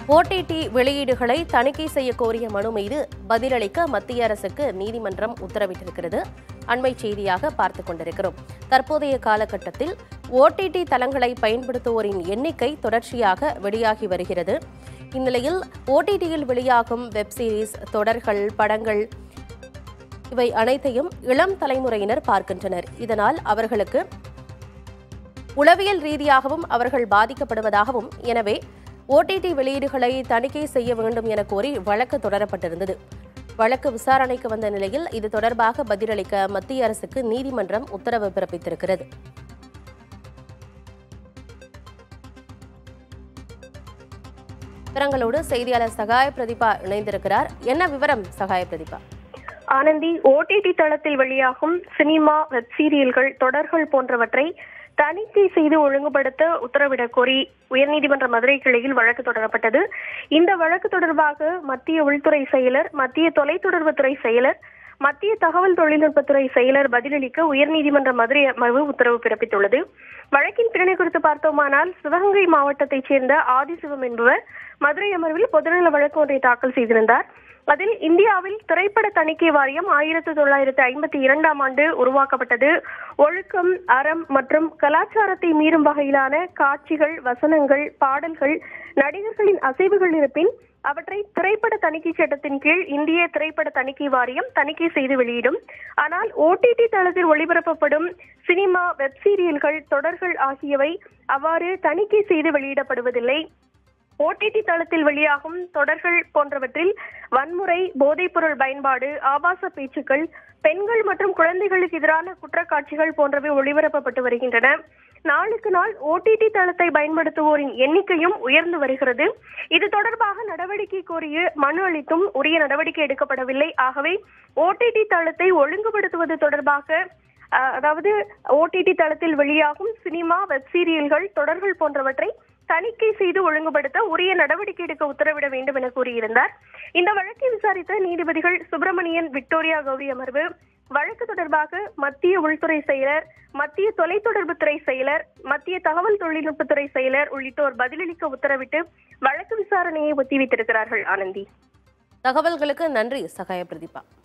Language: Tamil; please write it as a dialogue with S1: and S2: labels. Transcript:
S1: ஓடிடி வெளியீடுகளை தணிக்கை செய்ய கோரிய மனு மீது பதிலளிக்க மத்திய அரசுக்கு நீதிமன்றம் உத்தரவிட்டிருக்கிறது அண்மை செய்தியாக பார்த்துக் கொண்டிருக்கிறோம் தற்போதைய காலகட்டத்தில் ஓடிடி தளங்களை பயன்படுத்துவோரின் எண்ணிக்கை தொடர்ச்சியாக வெளியாகி வருகிறது இந்நிலையில் ஓடிடியில் வெளியாகும் வெப் சீரிஸ் தொடர்கள் படங்கள் இவை அனைத்தையும் இளம் தலைமுறையினர் பார்க்கின்றனர் இதனால் அவர்களுக்கு உளவியல் ரீதியாகவும் அவர்கள் பாதிக்கப்படுவதாகவும் எனவே ஓடிடி வெளியீடுகளை தணிக்கை செய்ய வேண்டும் என கோரி வழக்கு தொடரப்பட்டிருந்தது வழக்கு விசாரணைக்கு வந்த நிலையில் இது தொடர்பாக பதிலளிக்க மத்திய அரசுக்கு நீதிமன்றம் உத்தரவு பிறப்பித்திருக்கிறது விவரங்களோடு செய்தியாளர் சகாய பிரதீபா இணைந்திருக்கிறார் என்ன விவரம் சகாய பிரதீபா
S2: ஆனந்தி ஓடிடி தளத்தில் வெளியாகும் சினிமா வெப் சீரியல்கள் தொடர்கள் போன்றவற்றை தணிக்கை செய்து ஒழுங்குபடுத்த உத்தரவிடக் கோரி உயர்நீதிமன்ற மதுரை கிளையில் வழக்கு தொடரப்பட்டது இந்த வழக்கு தொடர்பாக மத்திய உள்துறை செயலர் மத்திய தொலைத்தொடர்புத்துறை செயலர் மத்திய தகவல் தொழில்நுட்பத்துறை செயலர் பதிலளிக்க உயர்நீதிமன்ற மதுரை அமர்வு உத்தரவு பிறப்பித்துள்ளது வழக்கின் பின்னணி குறித்து பார்த்தோமானால் சிவகங்கை மாவட்டத்தைச் சேர்ந்த ஆதிசிவம் என்பவர் மதுரை அமர்வில் பொதுநல வழக்கு ஒன்றை தாக்கல் செய்திருந்தார் அதில் இந்தியாவில் திரைப்பட தணிக்கை வாரியம் ஆயிரத்தி தொள்ளாயிரத்தி ஐம்பத்தி இரண்டாம் ஆண்டு உருவாக்கப்பட்டது ஒழுக்கம் அறம் மற்றும் கலாச்சாரத்தை மீறும் வகையிலான காட்சிகள் வசனங்கள் பாடல்கள் நடிகர்களின் அசைவுகள் இருப்பின் அவற்றை திரைப்பட தணிக்கை சட்டத்தின் கீழ் இந்திய திரைப்பட தணிக்கை வாரியம் தணிக்கை செய்து வெளியிடும் ஆனால் ஓடிடி தளத்தில் ஒளிபரப்பப்படும் சினிமா வெப் சீரியல்கள் தொடர்கள் ஆகியவை அவ்வாறு தணிக்கை செய்து வெளியிடப்படுவதில்லை ஓடிடி தளத்தில் வெளியாகும் தொடர்கள் போன்றவற்றில் வன்முறை போதைப்பொருள் பயன்பாடு ஆபாச பேச்சுக்கள் பெண்கள் மற்றும் குழந்தைகளுக்கு எதிரான குற்றக்காட்சிகள் போன்றவை ஒளிபரப்பப்பட்டு வருகின்றன நாளுக்கு நாள் ஓடிடி தளத்தை பயன்படுத்துவோரின் எண்ணிக்கையும் உயர்ந்து வருகிறது இது தொடர்பாக நடவடிக்கை கோரிய மனு அளித்தும் உரிய நடவடிக்கை எடுக்கப்படவில்லை ஆகவே ஓடிடி தளத்தை ஒழுங்குபடுத்துவது தொடர்பாக அஹ், அதாவது ஓடிடி தளத்தில் வெளியாகும் சினிமா வெப் சீரியல்கள் தொடர்கள் போன்றவற்றை தணிக்கை செய்து ஒழுங்குபடுத்த உரிய நடவடிக்கை எடுக்க உத்தரவிட வேண்டும் என கூறியிருந்தார் இந்த வழக்கை விசாரித்த நீதிபதிகள் சுப்பிரமணியன் விக்டோரியா கௌரி அமர்வு வழக்கு தொடர்பாக மத்திய உள்துறை செயலர் மத்திய தொலைத்தொடர்புத்துறை செயலர் மத்திய தகவல் தொழில்நுட்பத்துறை செயலர் உள்ளிட்டோர் பதிலளிக்க உத்தரவிட்டு வழக்கு விசாரணையை ஒத்திவைத்திருக்கிறார்கள் ஆனந்தி
S1: தகவல்களுக்கு நன்றி சகாய பிரதீபா